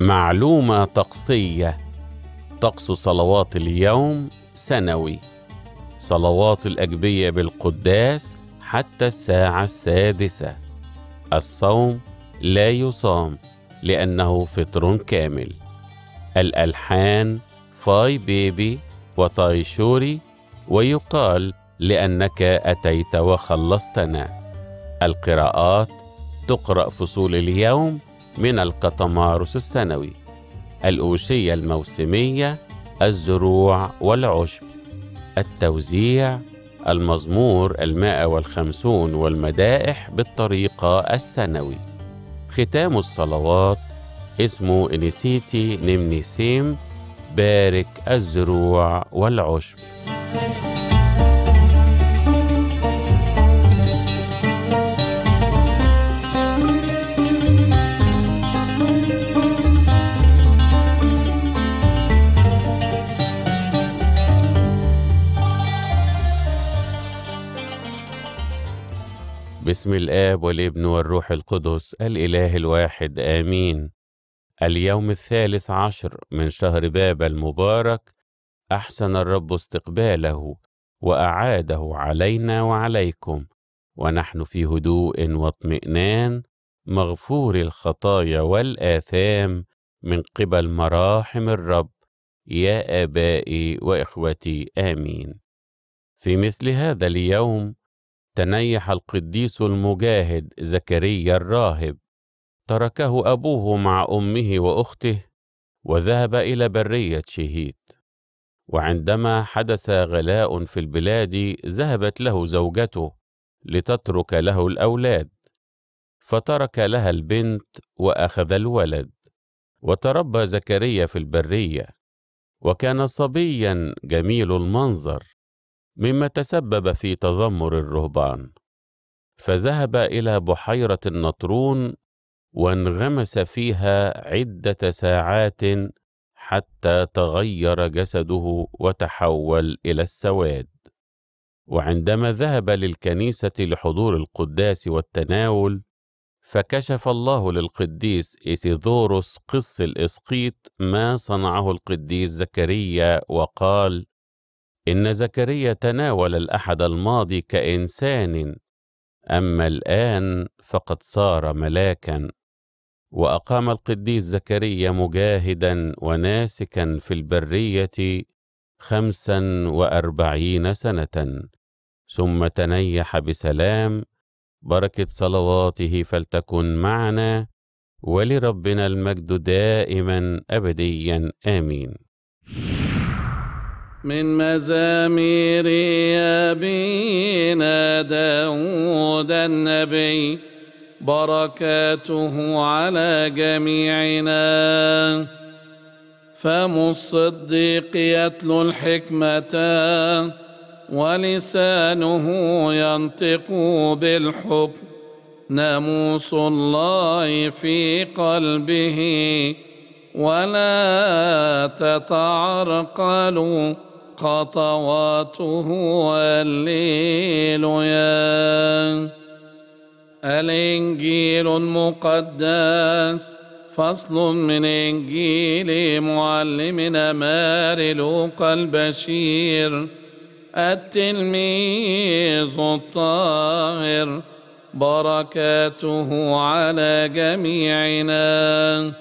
معلومة طقسية طقس صلوات اليوم سنوي صلوات الأجبية بالقداس حتى الساعة السادسة الصوم لا يصام لأنه فطر كامل الألحان فاي بيبي وطاي شوري ويقال لأنك أتيت وخلصتنا القراءات تقرأ فصول اليوم من القطمارس السنوي الأوشية الموسمية الزروع والعشب التوزيع المزمور المائة والخمسون والمدائح بالطريقة السنوي ختام الصلوات اسمه إنسيتي نمنيسيم بارك الزروع والعشب بسم الآب والابن والروح القدس الإله الواحد آمين اليوم الثالث عشر من شهر باب المبارك أحسن الرب استقباله وأعاده علينا وعليكم ونحن في هدوء واطمئنان مغفور الخطايا والآثام من قبل مراحم الرب يا آبائي وإخوتي آمين في مثل هذا اليوم تنيح القديس المجاهد زكريا الراهب تركه ابوه مع امه واخته وذهب الى بريه شهيت وعندما حدث غلاء في البلاد ذهبت له زوجته لتترك له الاولاد فترك لها البنت واخذ الولد وتربى زكريا في البريه وكان صبيا جميل المنظر مما تسبب في تذمر الرهبان فذهب الى بحيره النطرون وانغمس فيها عده ساعات حتى تغير جسده وتحول الى السواد وعندما ذهب للكنيسه لحضور القداس والتناول فكشف الله للقديس إيسيذوروس قس الإسقيط ما صنعه القديس زكريا وقال إن زكريا تناول الأحد الماضي كإنسان أما الآن فقد صار ملاكا وأقام القديس زكريا مجاهدا وناسكا في البرية خمسا وأربعين سنة ثم تنيح بسلام بركة صلواته فلتكن معنا ولربنا المجد دائما أبديا آمين من مزامير أبينا داود النبي بركاته على جميعنا فم الصديق يتلو الحكمة ولسانه ينطق بالحب ناموس الله في قلبه ولا تتعرقل خطواته الليلويا الإنجيل المقدس فصل من إنجيل معلمنا مار لوقا البشير التلميذ الطاهر بركاته على جميعنا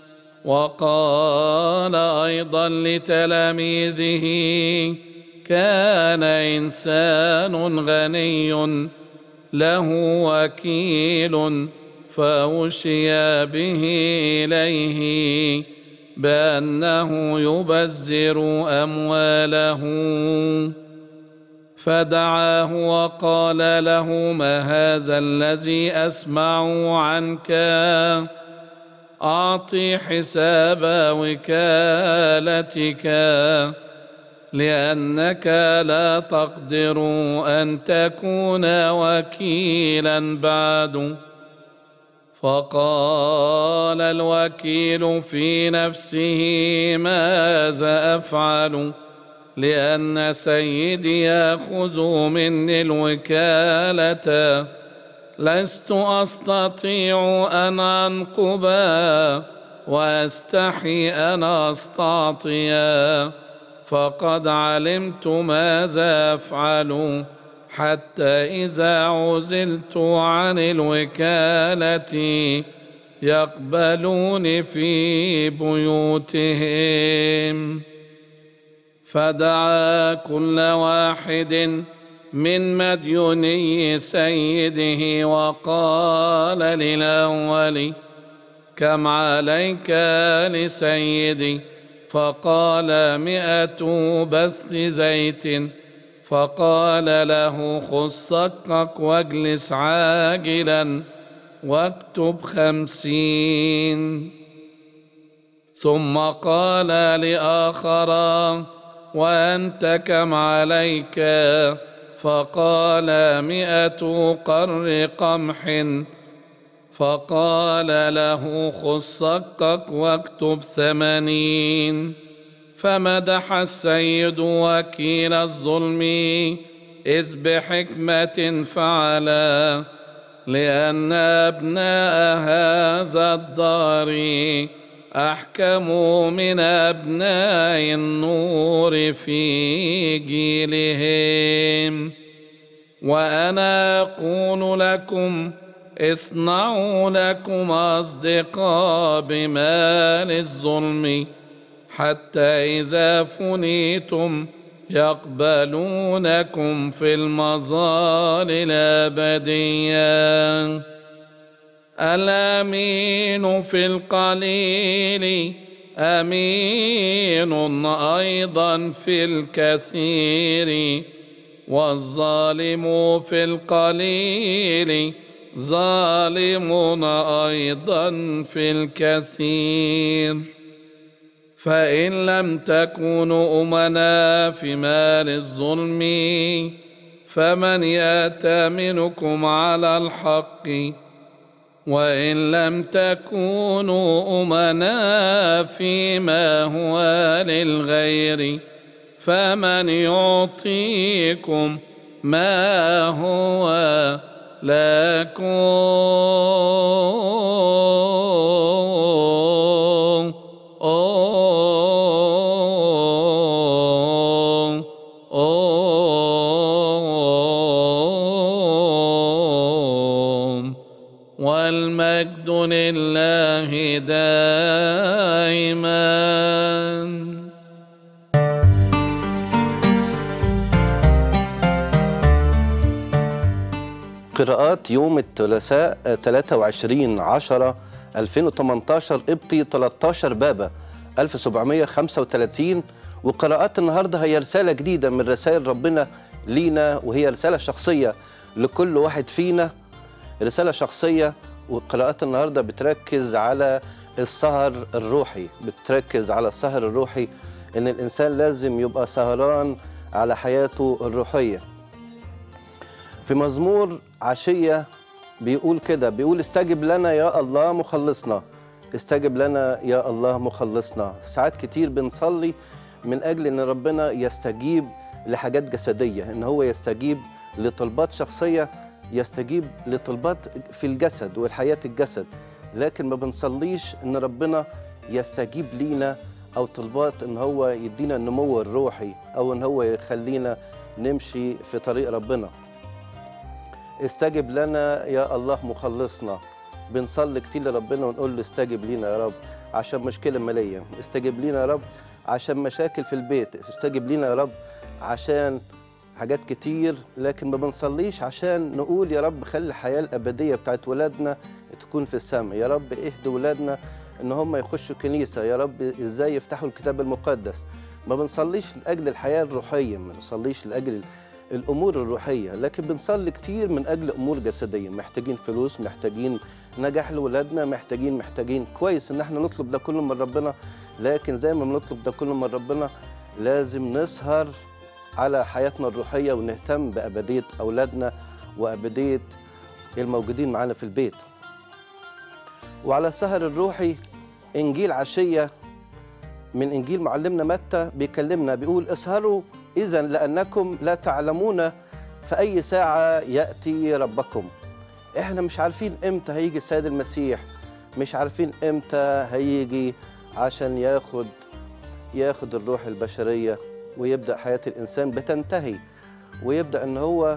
وقال أيضا لتلاميذه كان إنسان غني له وكيل فأوشي به إليه بأنه يبذر أمواله فدعاه وقال له ما هذا الذي أسمع عنك أعطي حساب وكالتك لأنك لا تقدر أن تكون وكيلا بعد فقال الوكيل في نفسه ماذا أفعل لأن سيدي يأخذ مني الوكالة لست أستطيع أن أنقب واستحي ان استعطي فقد علمت ماذا افعل حتى اذا عزلت عن الوكاله يقبلون في بيوتهم فدعا كل واحد من مديوني سيده وقال للاول كم عليك لسيدي فقال مئة بث زيت فقال له خذ صكك واجلس عاجلا واكتب خمسين ثم قال لآخر وأنت كم عليك فقال مئة قر قمح فقال له خذ صكك واكتب ثمانين فمدح السيد وكيل الظلم إذ بحكمة فعلا لأن أبناء هذا الدار أحكم من أبناء النور في جيلهم وأنا أقول لكم اصنعوا لكم أصدقاء بمال الظلم حتى إذا فنيتم يقبلونكم في المظال الأبدية الأمين في القليل أمين أيضا في الكثير والظالم في القليل ظالم أيضا في الكثير فإن لم تكونوا أمنا في مال الظلم فمن يأتمنكم على الحق وإن لم تكونوا أمنا فيما هو للغير فمن يعطيكم ما هو لكم والمجد لله دائما قراءات يوم الثلاثاء 23 10 2018 ابطي 13 بابا 1735 وقراءات النهارده هي رسالة جديدة من رسائل ربنا لينا وهي رسالة شخصية لكل واحد فينا رسالة شخصية وقراءات النهارده بتركز على السهر الروحي بتركز على السهر الروحي ان الانسان لازم يبقى سهران على حياته الروحيه في مزمور عشية بيقول كده بيقول استجب لنا يا الله مخلصنا استجب لنا يا الله مخلصنا ساعات كتير بنصلي من أجل أن ربنا يستجيب لحاجات جسدية أن هو يستجيب لطلبات شخصية يستجيب لطلبات في الجسد والحياة الجسد لكن ما بنصليش أن ربنا يستجيب لينا أو طلبات أن هو يدينا النمو الروحي أو أن هو يخلينا نمشي في طريق ربنا استجب لنا يا الله مخلصنا بنصلي كتير لربنا ونقول له استجب لينا يا رب عشان مشكلة مالية استجب لينا يا رب عشان مشاكل في البيت استجب لينا يا رب عشان حاجات كتير لكن ما بنصليش عشان نقول يا رب خلي الحياة الأبدية بتاعت ولادنا تكون في السماء يا رب اهدي ولادنا ان هم يخشوا كنيسة يا رب ازاي يفتحوا الكتاب المقدس ما بنصليش لأجل الحياة الروحية ما بنصليش لأجل الامور الروحيه لكن بنصلي كتير من اجل امور جسديه محتاجين فلوس محتاجين نجاح لاولادنا محتاجين محتاجين كويس ان احنا نطلب ده كله من ربنا لكن زي ما بنطلب ده كله من ربنا لازم نسهر على حياتنا الروحيه ونهتم بابديه اولادنا وابديه الموجودين معانا في البيت وعلى السهر الروحي انجيل عشيه من انجيل معلمنا متى بيكلمنا بيقول اسهروا اذا لانكم لا تعلمون في اي ساعه ياتي ربكم احنا مش عارفين امتى هيجي السيد المسيح مش عارفين امتى هيجي عشان ياخد ياخد الروح البشرية ويبدأ حياة الإنسان بتنتهي ويبدأ إن هو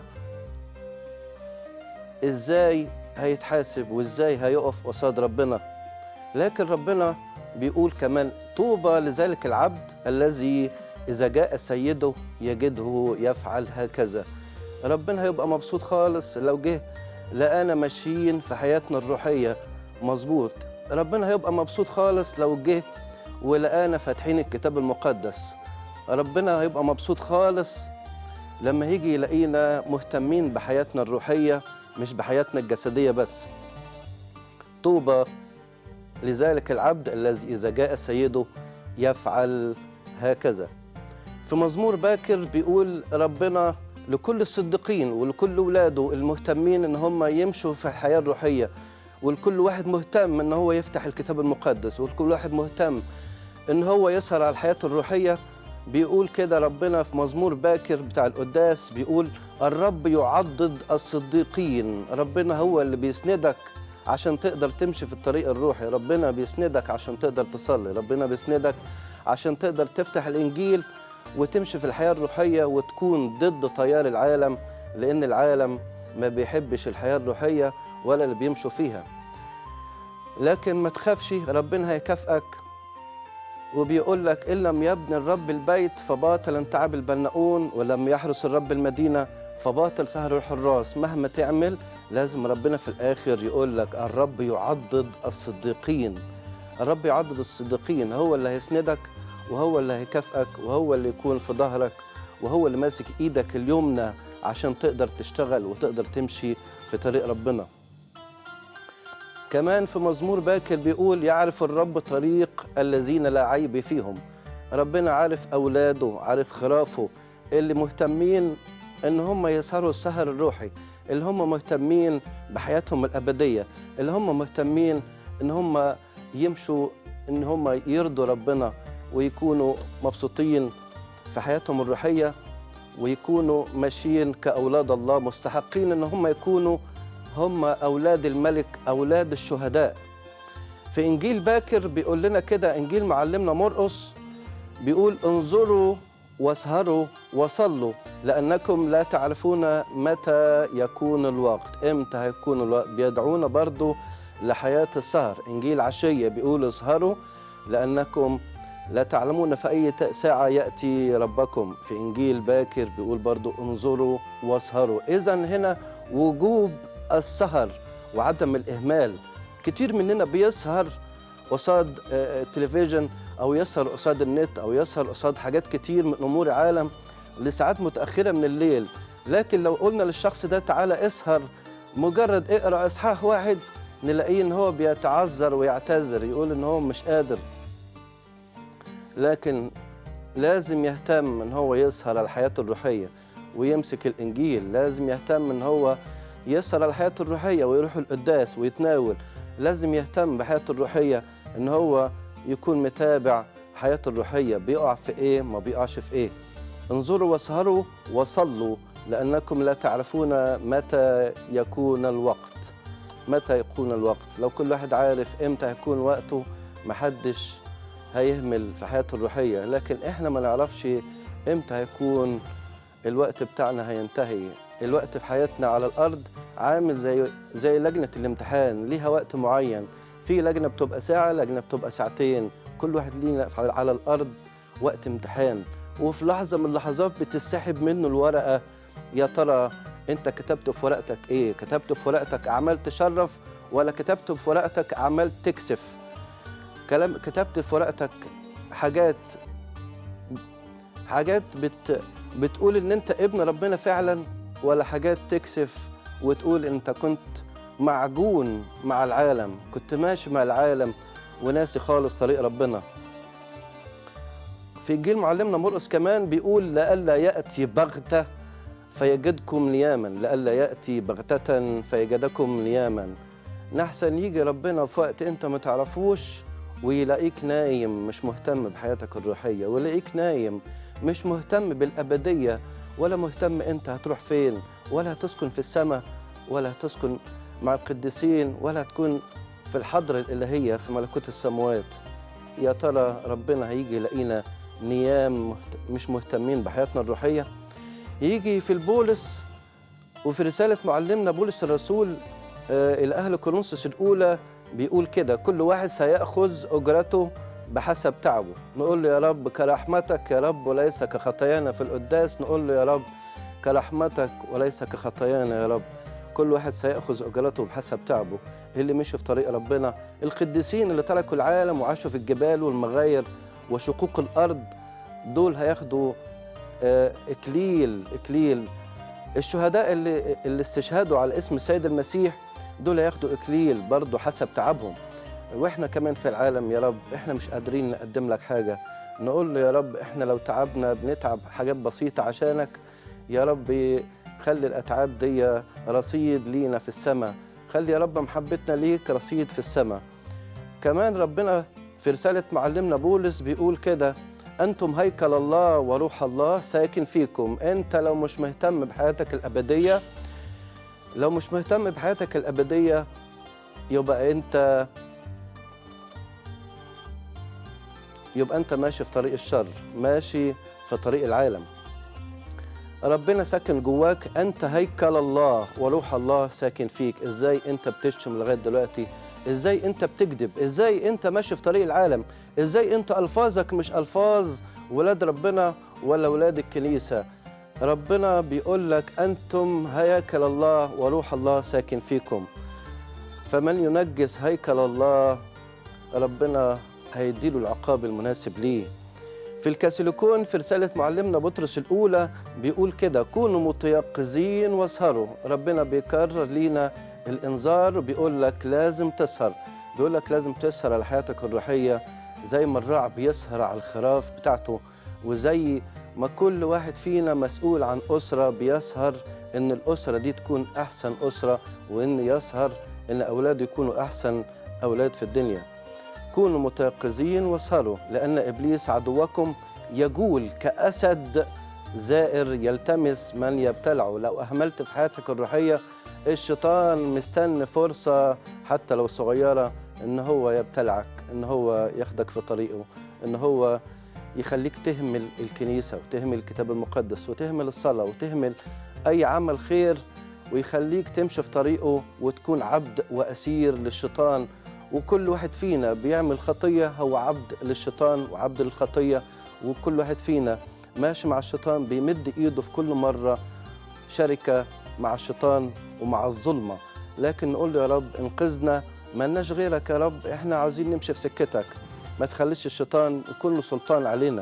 إزاي هيتحاسب وإزاي هيقف قصاد ربنا لكن ربنا بيقول كمان طوبى لذلك العبد الذي إذا جاء سيده يجده يفعل هكذا ربنا هيبقى مبسوط خالص لو جه لقانا ماشيين في حياتنا الروحية مظبوط ربنا هيبقى مبسوط خالص لو جه ولقانا فاتحين الكتاب المقدس ربنا هيبقى مبسوط خالص لما يجي يلاقينا مهتمين بحياتنا الروحية مش بحياتنا الجسدية بس طوبى لذلك العبد الذي إذا جاء سيده يفعل هكذا في مزمور باكر بيقول ربنا لكل الصديقين ولكل ولاده المهتمين ان هم يمشوا في الحياه الروحيه ولكل واحد مهتم ان هو يفتح الكتاب المقدس ولكل واحد مهتم ان هو يسهر على الحياه الروحيه بيقول كده ربنا في مزمور باكر بتاع القداس بيقول الرب يعضد الصديقين ربنا هو اللي بيسندك عشان تقدر تمشي في الطريق الروحي ربنا بيسندك عشان تقدر تصلي ربنا بيسندك عشان تقدر تفتح الإنجيل وتمشي في الحياة الروحية وتكون ضد تيار العالم لأن العالم ما بيحبش الحياة الروحية ولا اللي بيمشوا فيها لكن ما تخافش ربنا هيكافئك وبيقول لك إن لم يبني الرب البيت فباطلا تعب البناؤون ولم يحرس الرب المدينة فباطل سهر الحراس مهما تعمل لازم ربنا في الآخر يقول لك الرب يعضد الصديقين الرب يعضد الصديقين هو اللي هيسندك وهو اللي هيكافئك وهو اللي يكون في ظهرك وهو اللي ماسك ايدك اليمنى عشان تقدر تشتغل وتقدر تمشي في طريق ربنا كمان في مزمور باكر بيقول يعرف الرب طريق الذين لا عيب فيهم ربنا عارف أولاده عارف خرافه اللي مهتمين إن هم يسهروا السهر الروحي اللي هم مهتمين بحياتهم الأبدية اللي هم مهتمين إن هم يمشوا إن هم يرضوا ربنا ويكونوا مبسوطين في حياتهم الروحية ويكونوا ماشيين كأولاد الله مستحقين إن هم يكونوا هم أولاد الملك أولاد الشهداء في إنجيل باكر بيقول لنا كده إنجيل معلمنا مرقس بيقول انظروا واسهروا وصلوا لأنكم لا تعرفون متى يكون الوقت إمتى هيكون الوقت بيدعونا برضو لحياة السهر إنجيل عشية بيقول اسهروا لأنكم لا تعلمون في أي ساعة يأتي ربكم في إنجيل باكر بيقول برضو انظروا واسهروا إذا هنا وجوب السهر وعدم الإهمال كتير مننا بيسهر قصاد التلفزيون أو يسهر قصاد النت أو يسهر قصاد حاجات كتير من أمور العالم لساعات متأخرة من الليل لكن لو قلنا للشخص ده تعالى اسهر مجرد اقرأ إصحاح واحد نلاقيه إن هو بيتعذر ويعتذر يقول إن هو مش قادر لكن لازم يهتم ان هو يسهر على الحياه الروحيه ويمسك الانجيل لازم يهتم ان هو يسهر على الحياه الروحيه ويروح القداس ويتناول لازم يهتم بحياته الروحيه ان هو يكون متابع حياته الروحيه بيقع في ايه ما بيقعش في ايه انظروا واسهروا وصلوا لانكم لا تعرفون متى يكون الوقت متى يكون الوقت لو كل واحد عارف امتى هيكون وقته محدش هيهمل في حياته الروحية لكن احنا ما نعرفش امتى هيكون الوقت بتاعنا هينتهي الوقت في حياتنا على الأرض عامل زي زي لجنة الامتحان ليها وقت معين في لجنة بتبقى ساعة لجنة بتبقى ساعتين كل واحد لينا على الأرض وقت امتحان وفي لحظة من اللحظات بتسحب منه الورقة يا ترى انت كتبت في ورقتك ايه كتبت في ورقتك اعمال تشرف ولا كتبت في ورقتك اعمال تكسف كلام كتبت في ورقتك حاجات حاجات بت بتقول ان انت ابن ربنا فعلا ولا حاجات تكسف وتقول انت كنت معجون مع العالم كنت ماشي مع العالم وناسي خالص طريق ربنا في انجيل معلمنا مرقس كمان بيقول لئلا ياتي بغته فيجدكم لياما لئلا ياتي بغته فيجدكم لياما نحسن يجي ربنا في وقت انت ما تعرفوش ويلاقيك نايم مش مهتم بحياتك الروحية ويلاقيك نايم مش مهتم بالأبدية ولا مهتم أنت هتروح فين ولا هتسكن في السماء ولا هتسكن مع القديسين ولا هتكون في الحضرة الإلهية في ملكوت السماوات يا ترى ربنا هيجي يلاقينا نيام مهت- مش مهتمين بحياتنا الروحية يجي في البولس وفي رسالة معلمنا بولس الرسول آه، إلى أهل كورنثوس الأولى بيقول كده كل واحد سيأخذ أجرته بحسب تعبه نقول له يا رب كرحمتك يا رب وليس كخطايانا في القداس نقول له يا رب كرحمتك وليس كخطايانا يا رب كل واحد سيأخذ أجرته بحسب تعبه اللي مشوا في طريق ربنا القديسين اللي تركوا العالم وعاشوا في الجبال والمغاير وشقوق الأرض دول هياخدوا آه، إكليل إكليل الشهداء اللي اللي استشهدوا على اسم السيد المسيح دول هياخدوا إكليل برضه حسب تعبهم واحنا كمان في العالم يا رب احنا مش قادرين نقدم لك حاجة نقول له يا رب احنا لو تعبنا بنتعب حاجات بسيطة عشانك يا رب خلي الأتعاب دي رصيد لينا في السماء خلي يا رب محبتنا ليك رصيد في السماء كمان ربنا في رسالة معلمنا بولس بيقول كده أنتم هيكل الله وروح الله ساكن فيكم أنت لو مش مهتم بحياتك الأبدية لو مش مهتم بحياتك الأبدية يبقى أنت يبقى أنت ماشي في طريق الشر ماشي في طريق العالم ربنا ساكن جواك أنت هيكل الله وروح الله ساكن فيك إزاي أنت بتشتم لغاية دلوقتي إزاي أنت بتكذب إزاي أنت ماشي في طريق العالم إزاي أنت ألفاظك مش ألفاظ ولاد ربنا ولا ولاد الكنيسة ربنا بيقول لك أنتم هيكل الله وروح الله ساكن فيكم فمن ينجس هيكل الله ربنا هيديله العقاب المناسب ليه في الكاثوليكون في رسالة معلمنا بطرس الأولى بيقول كده كونوا متيقظين واسهروا ربنا بيكرر لينا الإنذار وبيقول لك لازم تسهر بيقول لك لازم تسهر على حياتك الروحية زي ما الراع بيسهر على الخراف بتاعته وزي ما كل واحد فينا مسؤول عن أسرة بيسهر إن الأسرة دي تكون أحسن أسرة وإن يسهر إن أولاده يكونوا أحسن أولاد في الدنيا كونوا متيقظين واسهروا لأن إبليس عدوكم يجول كأسد زائر يلتمس من يبتلعه لو أهملت في حياتك الروحية الشيطان مستني فرصة حتى لو صغيرة إن هو يبتلعك إن هو ياخدك في طريقه إن هو يخليك تهمل الكنيسة وتهمل الكتاب المقدس وتهمل الصلاة وتهمل أي عمل خير ويخليك تمشي في طريقه وتكون عبد وأسير للشيطان وكل واحد فينا بيعمل خطية هو عبد للشيطان وعبد للخطية وكل واحد فينا ماشي مع الشيطان بيمد إيده في كل مرة شركة مع الشيطان ومع الظلمة لكن نقول له يا رب انقذنا ملناش غيرك يا رب احنا عاوزين نمشي في سكتك ما تخليش الشيطان يكون له سلطان علينا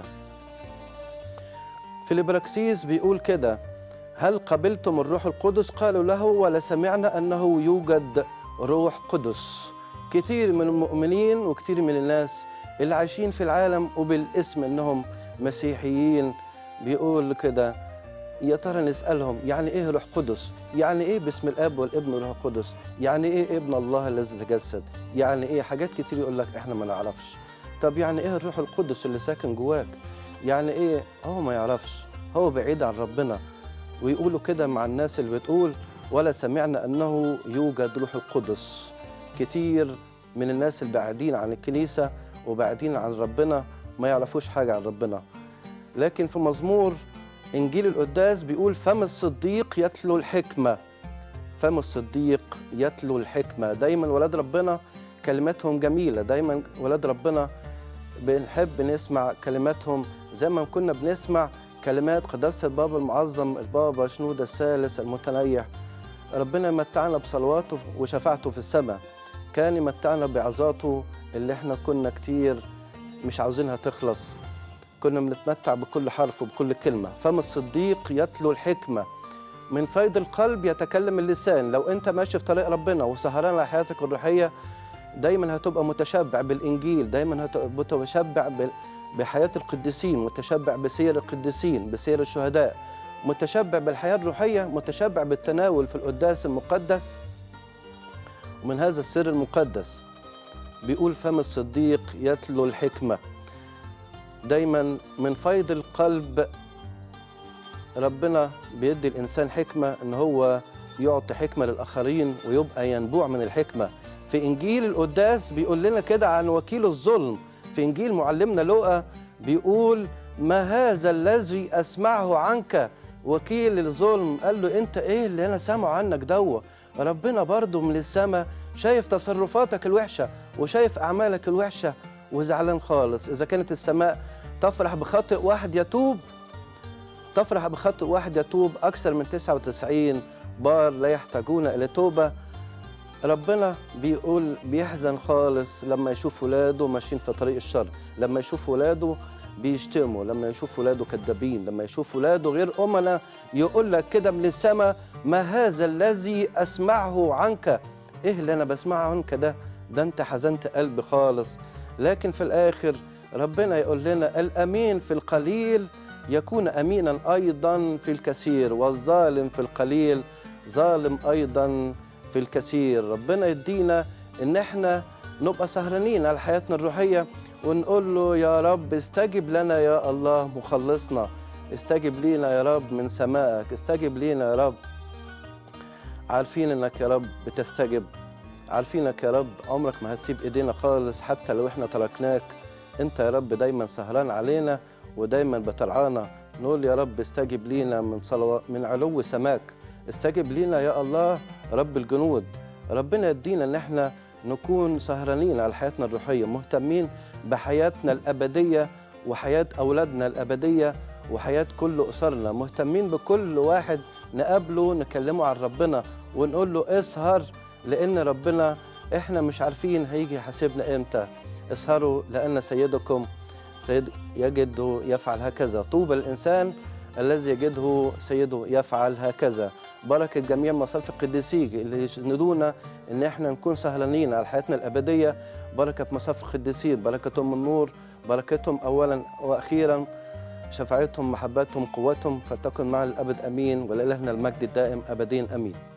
في البراكسيس بيقول كده هل قبلتم الروح القدس قالوا له ولا سمعنا أنه يوجد روح قدس كتير من المؤمنين وكتير من الناس اللي عايشين في العالم وبالاسم انهم مسيحيين بيقول كده يا ترى نسالهم يعني ايه روح قدس؟ يعني ايه باسم الاب والابن والروح القدس؟ يعني ايه ابن الله الذي تجسد؟ يعني ايه حاجات كتير يقول لك احنا ما نعرفش. طب يعني ايه الروح القدس اللي ساكن جواك؟ يعني ايه؟ هو ما يعرفش، هو بعيد عن ربنا. ويقولوا كده مع الناس اللي بتقول ولا سمعنا انه يوجد روح القدس. كتير من الناس البعيدين عن الكنيسة وبعيدين عن ربنا ما يعرفوش حاجة عن ربنا لكن في مزمور إنجيل القداس بيقول فم الصديق يتلو الحكمة فم الصديق يتلو الحكمة دايما ولاد ربنا كلماتهم جميلة دايما ولاد ربنا بنحب نسمع كلماتهم زي ما كنا بنسمع كلمات قداسة البابا المعظم البابا شنودة الثالث المتنيح ربنا يمتعنا بصلواته وشفاعته في السماء كان يمتعنا بعظاته اللي احنا كنا كتير مش عاوزينها تخلص كنا بنتمتع بكل حرف وبكل كلمة فم الصديق يتلو الحكمة من فيض القلب يتكلم اللسان لو انت ماشي في طريق ربنا وسهران على حياتك الروحية دايما هتبقى متشبع بالإنجيل دايما هتبقى متشبع بال- بحياة القديسين متشبع بسير القديسين بسير الشهداء متشبع بالحياة الروحية متشبع بالتناول في القداس المقدس ومن هذا السر المقدس بيقول فم الصديق يتلو الحكمة دايما من فيض القلب ربنا بيدي الإنسان حكمة إن هو يعطي حكمة للآخرين ويبقى ينبوع من الحكمة في في انجيل القداس بيقول لنا كده عن وكيل الظلم في انجيل معلمنا لوقا بيقول ما هذا الذي اسمعه عنك وكيل الظلم قال له انت ايه اللي انا سامعه عنك دوا ربنا برضو من السماء شايف تصرفاتك الوحشه وشايف اعمالك الوحشه وزعلان خالص اذا كانت السماء تفرح بخطئ واحد يتوب تفرح بخطئ واحد يتوب اكثر من 99 بار لا يحتاجون الى توبه ربنا بيقول بيحزن خالص لما يشوف ولاده ماشيين في طريق الشر لما يشوف ولاده بيشتموا لما يشوف ولاده كذابين لما يشوف ولاده غير أمنا يقول لك كده من السماء ما هذا الذي أسمعه عنك إيه اللي أنا بسمعه عنك ده ده أنت حزنت قلبي خالص لكن في الآخر ربنا يقول لنا الأمين في القليل يكون أمينا أيضا في الكثير والظالم في القليل ظالم أيضا في الكثير ربنا يدينا ان احنا نبقى سهرانين على حياتنا الروحيه ونقول له يا رب استجب لنا يا الله مخلصنا استجب لينا يا رب من سمائك استجب لينا يا رب عارفين انك يا رب بتستجب عارفينك يا رب عمرك ما هتسيب ايدينا خالص حتى لو احنا تركناك انت يا رب دايما سهران علينا ودايما بترعانا نقول يا رب استجب لينا من صلوات من علو سماك استجب لينا يا الله رب الجنود ربنا يدينا ان احنا نكون سهرانين على حياتنا الروحيه مهتمين بحياتنا الابديه وحياه اولادنا الابديه وحياه كل اسرنا مهتمين بكل واحد نقابله نكلمه عن ربنا ونقول له اسهر لان ربنا احنا مش عارفين هيجي يحاسبنا امتى اسهروا لان سيدكم سيد يجده يفعل هكذا طوبى الانسان الذي يجده سيده يفعل هكذا بركة جميع مصارف القديسين اللي يسندونا ان احنا نكون سهلانين على حياتنا الابديه بركه مصارف القديسين بركتهم النور بركتهم اولا واخيرا شفاعتهم محبتهم قوتهم فلتكن معنا الابد امين ولالهنا المجد الدائم ابدين امين